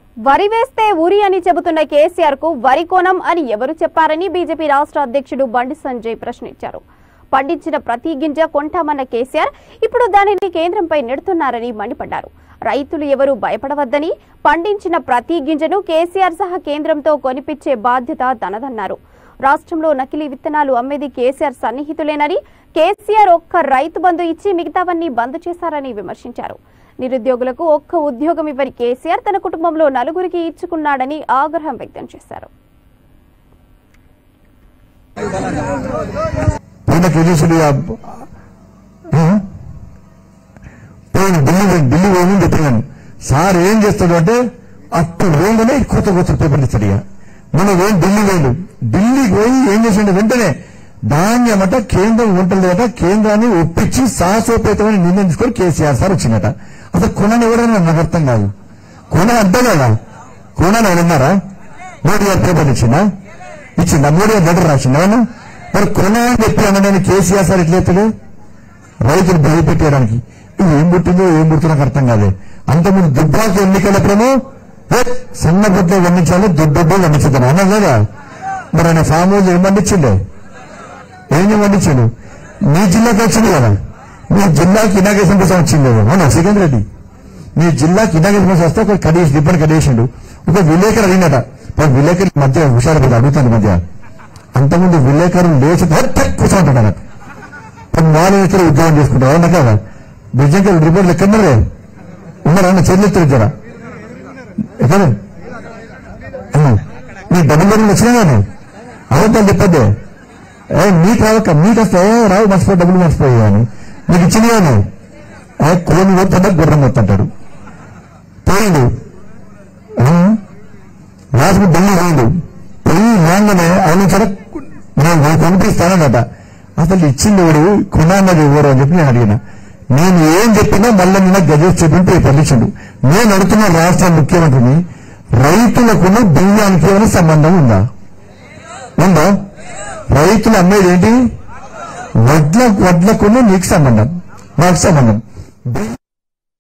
వరి వేస్తే ఉరి అని చెబుతున్న కేసీఆర్ కు వరి కోణం అని ఎవరు చెప్పారని బీజేపీ రాష్ట్ర అధ్యక్షుడు బండి సంజయ్ ప్రశ్నించారు పండించిన ప్రతి గింజ కొంటామన్న కేసీఆర్ ఇప్పుడు దానిని కేంద్రంపై నెడుతున్నారని మండిపడ్డారు రైతులు ఎవరూ భయపడవద్దని పండించిన ప్రతి గింజను కేసీఆర్ సహా కేంద్రంతో కొనిపించే బాధ్యత తనదన్నారు రాష్ట్రంలో నకిలీ విత్తనాలు అమ్మేది కేసీఆర్ సన్నిహితులేనని కేసీఆర్ ఒక్క రైతు బంధు ఇచ్చి మిగతావన్నీ బంద్ చేశారని విమర్శించారు నిరుద్యోగులకు ఒక్క ఉద్యోగం ఇవ్వని కేసీఆర్ తన కుటుంబంలో నలుగురికి ఇచ్చుకున్నాడని ఆగ్రహం వ్యక్తం చేశారు పోయిన కేజీసులు పోయిన ఢిల్లీ పోయి- ఢిల్లీ పోయిందని చెప్పినాను సార్ ఏం చేస్తాడు అంటే అప్పుడు వేయంగానే కొత్త కొత్త పేపర్లు ఇస్తాడు ఇక మనం ఏం ఢిల్లీ వేయండు ఢిల్లీకి పోయి ఏం చేసిండు వెంటనే ధాన్యం అట కేంద్రం ఉంటలేదట కేంద్రాన్ని ఒప్పించి సాహసోపేతమని నిర్ణయం తీసుకొని కేసీఆర్ సార్ వచ్చిందట అసలు కొనని ఎవరైనా నాకు అర్థం కాదు కొన అర్థం కదా కొనని ఎవరున్నారా మోడీ గారు పేపర్లు ఇచ్చిందా ఇచ్చిందా మోడీ గారు లెటర్ రాసిందా ఏమన్నా? మరి కొన అని చెప్పి అనడానికి కేసీఆర్ సార్ ఎట్లయితే రైతులు భయపెట్టేయడానికి ఇది ఏం పుట్టిందో ఏం పుడుతుందో నాకు అర్థం కాదే అంతకుముందు దుబ్బాకి ఎన్నికలప్పుడేమో ఏ, సన్న బొడ్లో వండించాలి దుడ్డబ్బో వండించుతాను అన్నా లేదా మరి ఆయన ఫామ్ హౌస్ ఏం పండించిండే ఏం పండించాడు మీ జిల్లాకి వచ్చింది కదా మీ జిల్లాకి ఇనాగేషన్ కోసం వచ్చింది కదా అవునా శ్రీకాంత్ రెడ్డి మీ జిల్లాకి ఇనాగేషన్ కోసం వస్తే ఒక కడేసి రిబ్బన్ కడేసిండు ఒక విలేకరు అడిగినట పాపం విలేకరు ఈ మధ్య హుషారు పెద్ద అడుగుతాను ఈ మధ్య అంతకుముందు విలేకరులు లేచి కూర్చోంటాడు అన్నట్టు కొన్ని నాలుగు ఎకరాలు ఉద్యోగం చేసుకుంటారు అవునా కదా నిజంగా రిపోర్ట్లు ఎక్కడన్నారే ఉన్నారా అన్న చెల్లిస్తారు జరా ఎక్కడ అన్నా, మీ డబ్బులు డబ్బులు వచ్చినా కానీ అబద్ధాలు చెప్పద్దే ఏ మీకు రావక్క మీకు వస్తే ఏ రావు మర్చిపోయి డబ్బులు మర్చిపోయాను మీకు ఇచ్చినవాను ఏ కోని పోతాడు గుర్రం పోతుంటాడు పోయిండు రాజు ఢిల్లీ పోయిండు పోయి రాగానే ఆయన సరే నేను కొనిపిస్తానన్నట అసలు ఇచ్చింది ఎవడు కొనాన్నది ఎవరు అని చెప్పి నేను అడిగిన నేను ఏం చెప్పినా మళ్ళీ నిన్న గజేష్ చెప్పిన పేపర్లు ఇచ్చిండు నేను అడుగుతున్న రాష్ట్ర ముఖ్యమంత్రిని రైతులకున్న బియ్యానికి ఏమైనా సంబంధం ఉందా ఉందా రైతులు అమ్మేది ఏంటి వడ్ల వడ్లకున్న నీకు సంబంధం నాకు సంబంధం బియ్యం